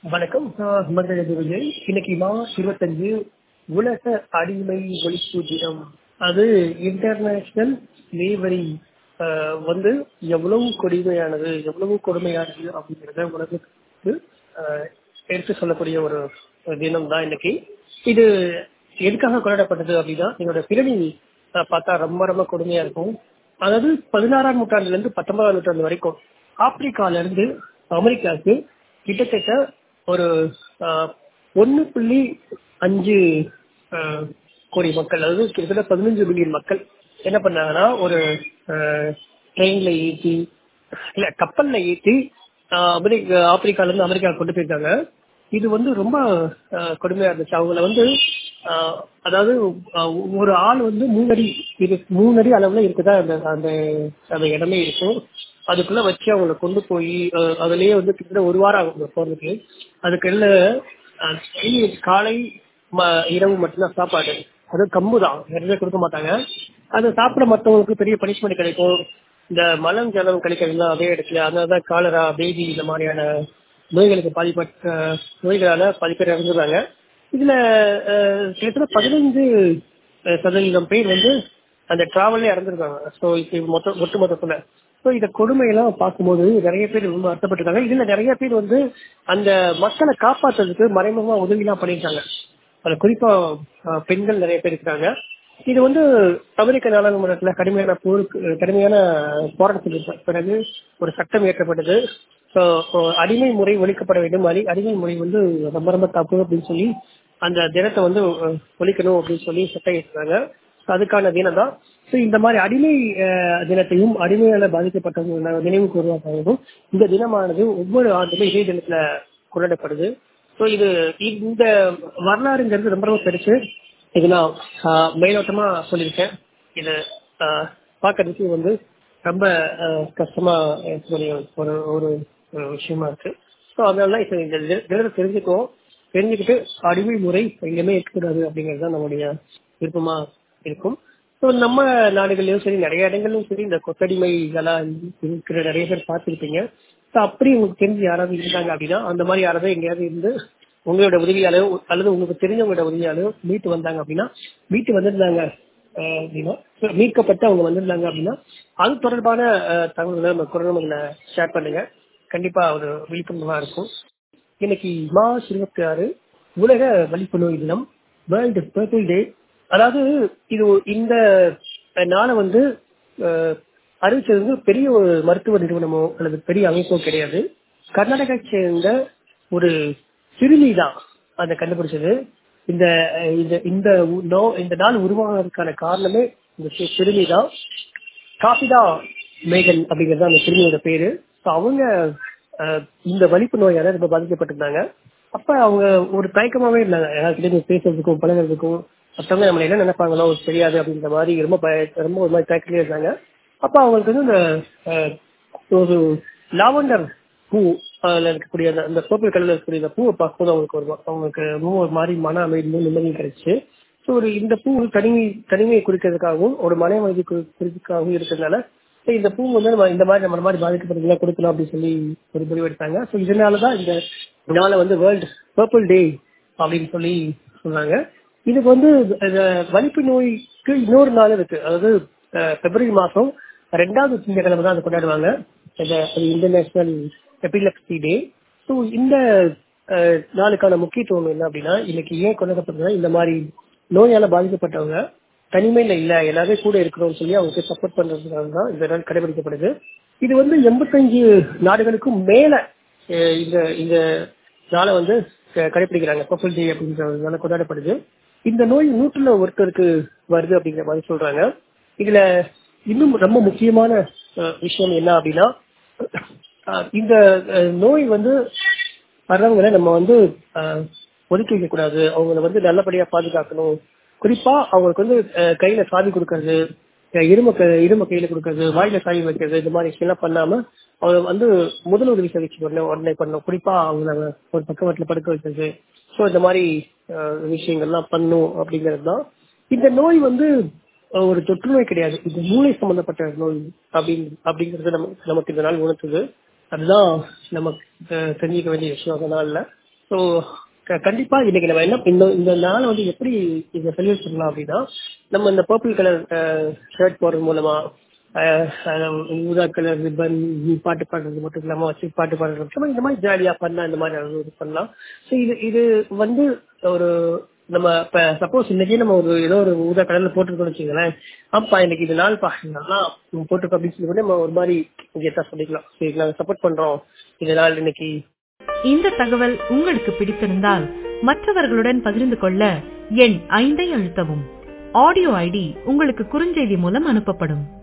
வணக்கம் நான் மதுரை விஜய் இன்னைக்கு மார்ச் இருபத்தஞ்சு உலக அடிமை ஒழிப்பு தினம் அது இன்டர்நேஷனல் லேபரி வந்து எவ்வளவு கொடுமையானது எவ்வளவு கொடுமையானது அப்படிங்கிறத உலகத்துக்கு ஆஹ், எடுத்து சொல்லக்கூடிய ஒரு தினம் தான் இன்னைக்கு இது எதுக்காக கொண்டாடப்பட்டது அப்படின்னா என்னோட பிறவி ஆஹ், பார்த்தா ரொம்ப ரொம்ப கொடுமையா இருக்கும் அதாவது பதினாறாம் நூற்றாண்டுல இருந்து பத்தொன்பதாம் நூற்றாண்டு வரைக்கும் ஆப்பிரிக்கால இருந்து அமெரிக்காவுக்கு கிட்டத்தட்ட ஒரு ஒன்னு புள்ளி அஞ்சு ஆஹ், கோடி மக்கள் அதாவது கிட்டத்தட்ட பதினஞ்சு மில்லியன் மக்கள் என்ன பண்ணாங்கன்னா ஒரு ட்ரெயின்ல ஏற்றி இல்ல கப்பல்ல ஏற்றி ஆஹ், அமெரிக்கா ஆப்பிரிக்கால இருந்து அமெரிக்கா கொண்டு போயிருக்காங்க இது வந்து ரொம்ப ஆஹ், கொடுமையா இருந்துச்சு அவங்கள வந்து ஆஹ், அதாவது ஆஹ், ஒரு ஆள் வந்து மூணு அடி இரு மூணு அடி அளவுல இருக்குதா அந்த அந்த அந்த இடமே இருக்கும் அதுக்குள்ள வச்சு அவங்கள கொண்டு போய் அஹ், அதுலயே வந்து கிட்டத்தட்ட ஒரு வாரம் ஆகும் போறதுக்கு அதுக்குள்ள அஹ், daily காலை ம- இரவு மட்டும்தான் சாப்பாடு அது கம்பு தான் நிறைய கொடுக்க மாட்டாங்க அதை சாப்பிட மற்றவங்களுக்கு பெரிய பனிஷ்மெண்ட் கிடைக்கும் இந்த மலம் ஜலம் கிடைக்கிறதுலாம் அதே இடத்துல அதனாலதான் காலரா பேதி இந்த மாதிரியான நோய்களுக்கு பாதிப்பட்ட நோய்களால பாதி பேர் இறந்துடுறாங்க இதுல அஹ், கிட்டத்தட்ட பதினைஞ்சு அஹ், சதவீதம் பேர் வந்து அந்த டிராவல்ல இறந்துருக்காங்க ஸோ இது மொத்த ஒட்டு மொத்தத்துல ஸோ இந்த கொடுமையெல்லாம் பார்க்கும்போது நிறைய பேர் ரொம்ப வருத்தப்பட்டிருக்காங்க இதுல நிறைய பேர் வந்து அந்த மக்களை காப்பாத்துறதுக்கு மறைமுகமா உதவிலாம் பண்ணியிருக்காங்க அதுல குறிப்பா அஹ், பெண்கள் நிறைய பேர் இருக்காங்க இது வந்து அமெரிக்க நாடாளுமன்றத்துல கடுமையான போருக்கு கடுமையான போராட்டத்துக்கு பிறகு ஒரு சட்டம் இயற்றப்பட்டது ஸோ அடிமை முறை ஒழிக்கப்பட வேண்டும் அடி அடிமை முறை வந்து ரொம்ப ரொம்ப தப்பு அப்படின்னு சொல்லி அந்த தினத்தை வந்து அஹ், ஒழிக்கணும் அப்படின்னு சொல்லி சட்டம் இயற்றுறாங்க So, அதுக்கான தினம் தான் ஸோ இந்த மாதிரி அடிமை அஹ், தினத்தையும் அடிமையால பாதிக்கப்பட்டவங்க நினைவு கூறுவதாகவும் இந்த தினமானது ஒவ்வொரு ஆண்டுமே இதே தினத்துல கொண்டாடப்படுது ஸோ இது இந்த வரலாறுங்கிறது ரொம்ப ரொம்ப பெருசு இது நான் ஆஹ், மேலோட்டமா சொல்லியிருக்கேன் இது ஆஹ், பார்க்கறதுக்கு வந்து ரொம்ப ஆஹ், கஷ்டமா இருக்கக்கூடிய ஒரு ஒரு ஒரு விஷயமா இருக்கு ஸோ அதனால இப்போ இந்த தி- தினத்தை தெரிஞ்சுக்குவோம் தெரிஞ்சுக்கிட்டு அடிமை முறை எங்கேயுமே இருக்கக்கூடாது அப்படிங்கிறது தான் நம்முடைய விருப்பமா இருக்கும் ஸோ நம்ம நாடுகள்லயும் சரி நிறைய இடங்கள்லயும் சரி இந்த கொத்தடிமைகளா இருக்கிற நிறைய பேர் பார்த்துருப்பீங்க ஸோ அப்படி உங்களுக்கு தெரிஞ்சு யாராவது இருந்தாங்க அப்படின்னா அந்த மாதிரி யாராவது எங்கேயாவது இருந்து உங்களோட உதவியாலோ அல்லது உங்களுக்கு தெரிஞ்சவங்களோட உதவியாலோ மீட்டு வந்தாங்க அப்படின்னா மீட்டு வந்திருந்தாங்க அஹ், அப்படின்னா so மீட்கப்பட்டு அவங்க வந்திருந்தாங்க அப்படின்னா அது தொடர்பான அஹ், தகவல்களை நம்ம குரல் ஷேர் பண்ணுங்க கண்டிப்பா ஒரு விழிப்புணர்வா இருக்கும் இன்னைக்கு மார்ச் இருபத்தி ஆறு உலக வலிப்பு நோய் தினம் வேர்ல்டு பர்பிள் டே அதாவது இது ஒரு- இந்த நாளை வந்து அஹ், அறிவிச்சது வந்து பெரிய ஒரு மருத்துவ நிறுவனமோ அல்லது பெரிய அமைப்போ கிடையாது கர்நாடகா சேர்ந்த ஒரு சிறுமி தான் அதை கண்டுபிடிச்சது இந்த அஹ், இந்த இந்த உ- நோ- இந்த நாள் உருவாகிறதுக்கான காரணமே இந்த சி- சிறுமி தான் காபிதா மேகன் அப்படிங்கிறது அந்த சிறுமியோட பேரு So அவங்க அஹ், இந்த வலிப்பு நோயால ரொம்ப பாதிக்கப்பட்டிருந்தாங்க அப்ப அவங்க ஒரு தயக்கமாவே இருந்தாங்க யாருக்கிட்ட பேசுறதுக்கும் பழகிறதுக்கும் மற்றவங்க நம்மள என்ன நினைப்பாங்களோ தெரியாது அப்படின்ற மாதிரி ரொம்ப பய- ரொம்ப ஒரு மாதிரி தயக்கத்திலே இருந்தாங்க அப்ப அவங்களுக்கு வந்து இந்த அஹ், ஒரு லாவண்டர் பூ அதுல இருக்கக்கூடிய அந்த- அந்த பர்பிள் கலர்ல இருக்கக்கூடிய அந்த பூவை பார்க்கும்போது அவங்களுக்கு ஒரு அவங்களுக்கு ரொம்ப ஒரு மாதிரி மன அமைதியும் நிம்மதியும் கிடைச்சு ஸோ ஒரு இந்த பூ வந்து தனிமை தனிமையை குறிக்கிறதுக்காகவும் ஒரு மன அமைதி குறி- குறிக்கிறதுக்காகவும் இருக்கிறதுனால so இந்த பூ வந்து நம்ம இந்த மாதிரி நம்ம மாதிரி பாதிக்கப்படுறதுலாம் கொடுக்கலாம் அப்படின்னு சொல்லி ஒரு முடிவு எடுத்தாங்க ஸோ இதனாலதான் இந்த நாளை வந்து வேர்ல்டு பர்பிள் டே அப்படின்னு சொல்லி சொன்னாங்க இதுக்கு வந்து இந்த வலிப்பு நோய்க்கு இன்னொரு நாள் இருக்கு அதாவது அஹ், பிப்ரவரி மாசம் ரெண்டாவது திங்கட்கிழமை தான் அதை கொண்டாடுவாங்க இந்த- அது இன்டர்நேஷனல் எபிலெப்சி டே ஸோ இந்த அஹ், நாளுக்கான முக்கியத்துவம் என்ன அப்படின்னா இன்னைக்கு ஏன் கொண்டாடப்படுதுன்னா இந்த மாதிரி நோயால பாதிக்கப்பட்டவங்க தனிமையில இல்ல எல்லாரும் கூட இருக்கணும்னு சொல்லி அவங்களுக்கு சப்போர்ட் பண்றதுக்காக தான் இந்த நாள் கடைபிடிக்கப்படுது இது வந்து எண்பத்தஞ்சு நாடுகளுக்கும் மேல அஹ், இந்த இந்த நாளை வந்து க- கடைபிடிக்கிறாங்க பர்பிள் டே அப்படின்றதுனால கொண்டாடப்படுது இந்த நோய் நூற்றுல ஒருத்தருக்கு வருது அப்படிங்கிற மாதிரி சொல்றாங்க இதுல இன்னும் ரொம்ப முக்கியமான அஹ், விஷயம் என்ன அப்படின்னா அஹ், இந்த அஹ், நோய் வந்து வர்றவங்களை நம்ம வந்து அஹ், ஒதுக்கி வைக்க கூடாது அவங்கள வந்து நல்லபடியா பாதுகாக்கணும் குறிப்பா அவங்களுக்கு வந்து அஹ், கையில சாவி கொடுக்கறது அஹ், இரும க- இரும கையில கொடுக்கறது வாயில சாவி வைக்கிறது இந்த மாதிரி விஷயம்லாம் பண்ணாம அவங்க வந்து முதல் உதவி சிகிச்சை உடனே உடனே பண்ணணும் குறிப்பா அவங்கள ஒரு பக்கவாட்டில் படுக்க வைக்கிறது ஸோ இந்த மாதிரி அஹ், விஷயங்கள்லாம் பண்ணும் அப்படிங்கிறது தான் இந்த நோய் வந்து அஹ், ஒரு தொற்று நோய் கிடையாது இது மூளை சம்பந்தப்பட்ட நோய் அப்படின்னு அப்படிங்கிறது நம்ம நமக்கு இந்த நாள் உணர்த்துது அதுதான் நமக்கு அஹ், தெரிஞ்சுக்க வேண்டிய விஷயம் அதனால ஸோ கண்டிப்பா இன்னைக்கு நம்ம என்ன இந்த இந்த நாளை வந்து எப்படி இதை செலிப்ரேட் பண்ணலாம் அப்படின்னா நம்ம இந்த பர்பிள் கலர் ஷர்ட் போடுறது மூலமா அஹ், அஹ், ஊதா கலர் ரிப்பன் பாட்டு பாடுறது மட்டும் இல்லாம வச்சு பாட்டு பாடுறது மட்டும் இல்லாம இந்த மாதிரி ஜாலியா பண்ணா இந்த மாதிரி அது இது பண்ணலாம் ஸோ இது இது வந்து ஒரு நம்ம இப்ப சப்போஸ் இன்னைக்கே நம்ம ஒரு ஏதோ ஒரு ஊதா கலர்ல போட்டுருக்கோம்னு வச்சுக்கோங்களேன் அப்பா இன்னைக்கு இது நாள் பா நல்லா போட்டுருக்கோம் அப்படின்னு சொல்லி கூட நம்ம ஒரு மாதிரி கெத்தா சொல்லிக்கலாம் சரி நாங்க சப்போர்ட் பண்றோம் இது நாள் இன்னைக்கு இந்த தகவல் உங்களுக்கு பிடித்திருந்தால் மற்றவர்களுடன் பகிர்ந்து கொள்ள எண் ஐந்தை அழுத்தவும் ஆடியோ ஐடி உங்களுக்கு குறுஞ்செய்தி மூலம் அனுப்பப்படும்